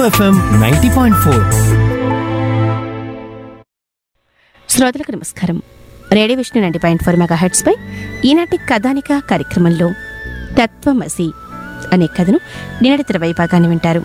FM ninety point four శ్రోతలకు నమస్కారం radio Vishnu ninety point four megahertz పై ఈనాటి కథానిక కార్యక్రమంలో తత్వమసి అనే కథను నిన్నటి తెరవై భాగాన్ని వింటారు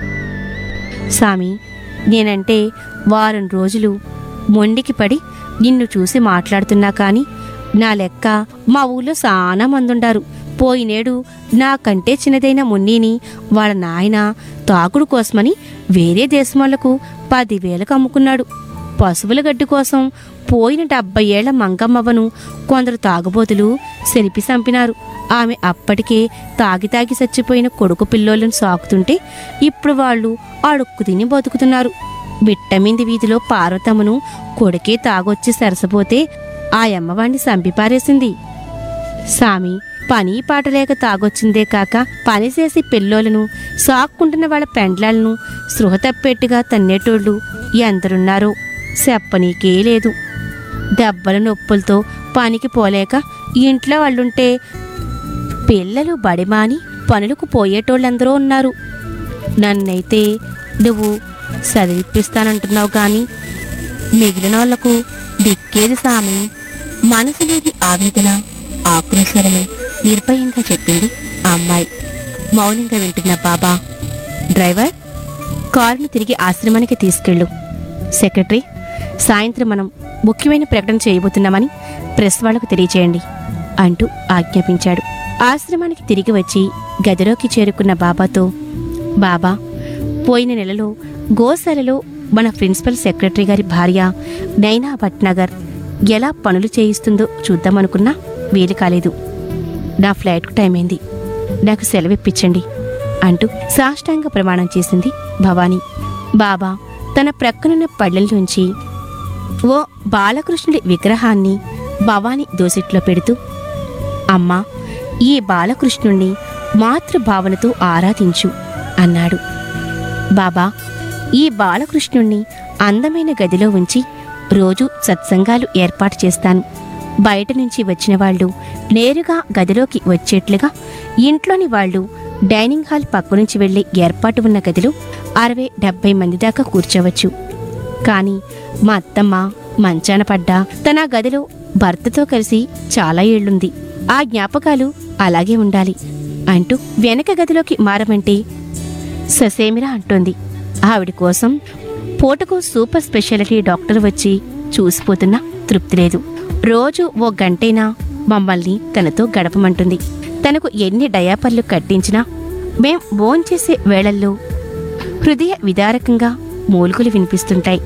స్వామి నేనంటే వారం రోజులు మొండికి పడి నిన్ను చూసి మాట్లాడుతున్నా కాని నా లెక్క మా ఊళ్ళో చాలా మందుండారు పోయినేడు నాకంటే చిన్నదైన మున్నీని వాళ్ళ నాయన తాకుడు కోసమని వేరే దేశం పదివేలకు అమ్ముకున్నాడు పశువుల గడ్డి కోసం పోయిన డెబ్బై ఏళ్ల మంగమ్మవ్వను కొందరు తాగుబోతులు సెలిపి చంపినారు ఆమె అప్పటికే తాగి తాగి చచ్చిపోయిన కొడుకు పిల్లోళ్ళను సాకుతుంటే ఇప్పుడు వాళ్ళు అడుక్కు తిని బతుకుతున్నారు బిట్టమింది వీధిలో పార్వతమ్మను కొడుకే తాగొచ్చి సరసపోతే ఆ అమ్మవాణ్ణి చంపిపారేసింది సామి పని పాట లేక తాగొచ్చిందే కాక పని చేసి పిల్లోలను సాక్కుంటున్న వాళ్ళ పెండ్లాలను సృహ తప్పేట్టుగా తన్నేటోళ్ళు ఎందరున్నారో చెప్పనీకే లేదు దెబ్బల నొప్పులతో పనికి పోలేక ఇంట్లో వాళ్ళుంటే పిల్లలు బడిమాని పనులకు పోయేటోళ్ళందరూ ఉన్నారు నన్నైతే నువ్వు చదివిపిస్తానంటున్నావు కానీ మిగిలిన వాళ్లకు దిక్కేది సామి మనసులోని ఆవేదన ఆక్రోశరమే నిర్భయంగా చెప్పింది ఆ అమ్మాయి మౌనంగా వింటున్న బాబా డ్రైవర్ కారును తిరిగి ఆశ్రమానికి తీసుకెళ్ళు సెక్రటరీ సాయంత్రం మనం ముఖ్యమైన ప్రకటన చేయబోతున్నామని ప్రెస్ వాళ్లకు తెలియచేయండి అంటూ ఆజ్ఞాపించాడు ఆశ్రమానికి తిరిగి వచ్చి గదిలోకి చేరుకున్న బాబాతో బాబా పోయిన నెలలో గోశాలలో మన ప్రిన్సిపల్ సెక్రటరీ గారి భార్య నైనా భట్నగర్ ఎలా పనులు చేయిస్తుందో చూద్దామనుకున్నా వీలు కాలేదు నా ఫ్లైట్కు టైం అయింది నాకు సెలవిప్పించండి అంటూ సాష్టాంగ ప్రమాణం చేసింది భవానీ బాబా తన ప్రక్కనున్న పళ్ళల్లోంచి ఓ బాలకృష్ణుడి విగ్రహాన్ని భవానీ దోసిట్లో పెడుతూ అమ్మా ఈ బాలకృష్ణుణ్ణి మాతృభావనతో ఆరాధించు అన్నాడు బాబా ఈ బాలకృష్ణుణ్ణి అందమైన గదిలో ఉంచి రోజు సత్సంగాలు ఏర్పాటు చేస్తాను బయట నుంచి వచ్చిన వాళ్ళు నేరుగా గదిలోకి వచ్చేట్లుగా ఇంట్లోని వాళ్ళు డైనింగ్ హాల్ పక్క నుంచి వెళ్లి ఏర్పాటు ఉన్న గదిలో అరవై డెబ్బై మంది దాకా కూర్చోవచ్చు కానీ మా అత్తమ్మ మంచాన పడ్డా తన గదిలో భర్తతో కలిసి చాలా ఏళ్లుంది ఆ జ్ఞాపకాలు అలాగే ఉండాలి అంటూ వెనక గదిలోకి మారమంటే ససేమిరా అంటోంది ఆవిడ కోసం పూటకు సూపర్ స్పెషాలిటీ డాక్టర్ వచ్చి చూసిపోతున్నా తృప్తి లేదు రోజు ఓ గంటైనా మమ్మల్ని తనతో గడపమంటుంది తనకు ఎన్ని డయాపర్లు కట్టించినా మేం భోంచేసే వేళల్లో హృదయ విదారకంగా మూలుగులు వినిపిస్తుంటాయి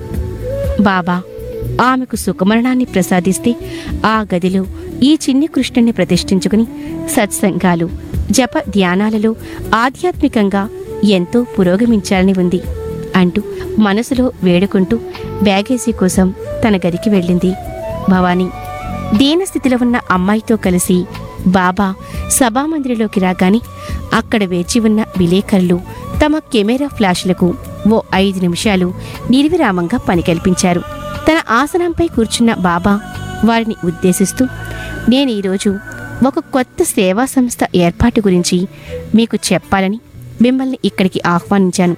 బాబా ఆమెకు సుఖమరణాన్ని ప్రసాదిస్తే ఆ గదిలో ఈ చిన్ని కృష్ణుని ప్రతిష్ఠించుకుని సత్సంగాలు జప ధ్యానాలలో ఆధ్యాత్మికంగా ఎంతో పురోగమించాలని ఉంది అంటూ మనసులో వేడుకుంటూ బ్యాగేజీ కోసం తన గదికి వెళ్ళింది భవానీ దీనస్థితిలో ఉన్న అమ్మాయితో కలిసి బాబా సభామందిరిలోకి రాగానే అక్కడ వేచి ఉన్న విలేకరులు తమ కెమెరా ఫ్లాష్లకు ఓ ఐదు నిమిషాలు నిర్విరామంగా పని కల్పించారు తన ఆసనంపై కూర్చున్న బాబా వారిని ఉద్దేశిస్తూ నేను ఈరోజు ఒక కొత్త సేవా సంస్థ ఏర్పాటు గురించి మీకు చెప్పాలని మిమ్మల్ని ఇక్కడికి ఆహ్వానించాను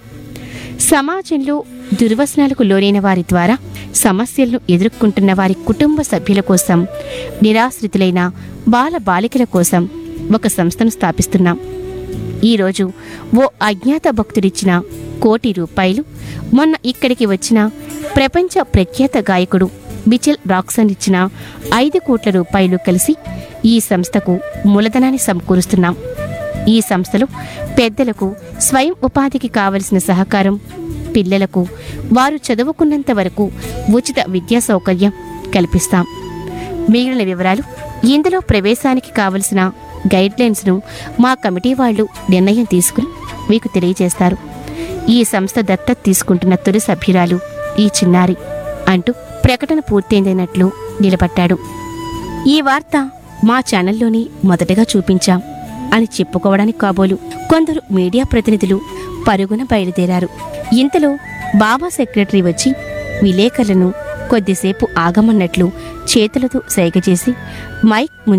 సమాజంలో దుర్వసనాలకు లోనైన వారి ద్వారా సమస్యలను ఎదుర్కొంటున్న వారి కుటుంబ సభ్యుల కోసం నిరాశ్రితులైన బాల బాలికల కోసం ఒక సంస్థను స్థాపిస్తున్నాం ఈరోజు ఓ అజ్ఞాత భక్తుడిచ్చిన కోటి రూపాయలు మొన్న ఇక్కడికి వచ్చిన ప్రపంచ ప్రఖ్యాత గాయకుడు బిచెల్ రాక్సన్ ఇచ్చిన ఐదు కోట్ల రూపాయలు కలిసి ఈ సంస్థకు మూలధనాన్ని సమకూరుస్తున్నాం ఈ సంస్థలో పెద్దలకు స్వయం ఉపాధికి కావలసిన సహకారం పిల్లలకు వారు చదువుకున్నంత వరకు ఉచిత విద్యా సౌకర్యం కల్పిస్తాం మిగిలిన వివరాలు ఇందులో ప్రవేశానికి కావలసిన గైడ్లైన్స్ను మా కమిటీ వాళ్ళు నిర్ణయం తీసుకుని మీకు తెలియజేస్తారు ఈ సంస్థ దత్తత తీసుకుంటున్న తొలి సభ్యురాలు ఈ చిన్నారి అంటూ ప్రకటన పూర్తయిందన్నట్లు నిలబట్టాడు ఈ వార్త మా ఛానల్లోని మొదటగా చూపించాం అని చెప్పుకోవడానికి కాబోలు కొందరు మీడియా ప్రతినిధులు పరుగున బయలుదేరారు ఇంతలో బాబా సెక్రటరీ వచ్చి విలేకరులను కొద్దిసేపు ఆగమన్నట్లు చేతులతో సైగ చేసి మైక్ ముందు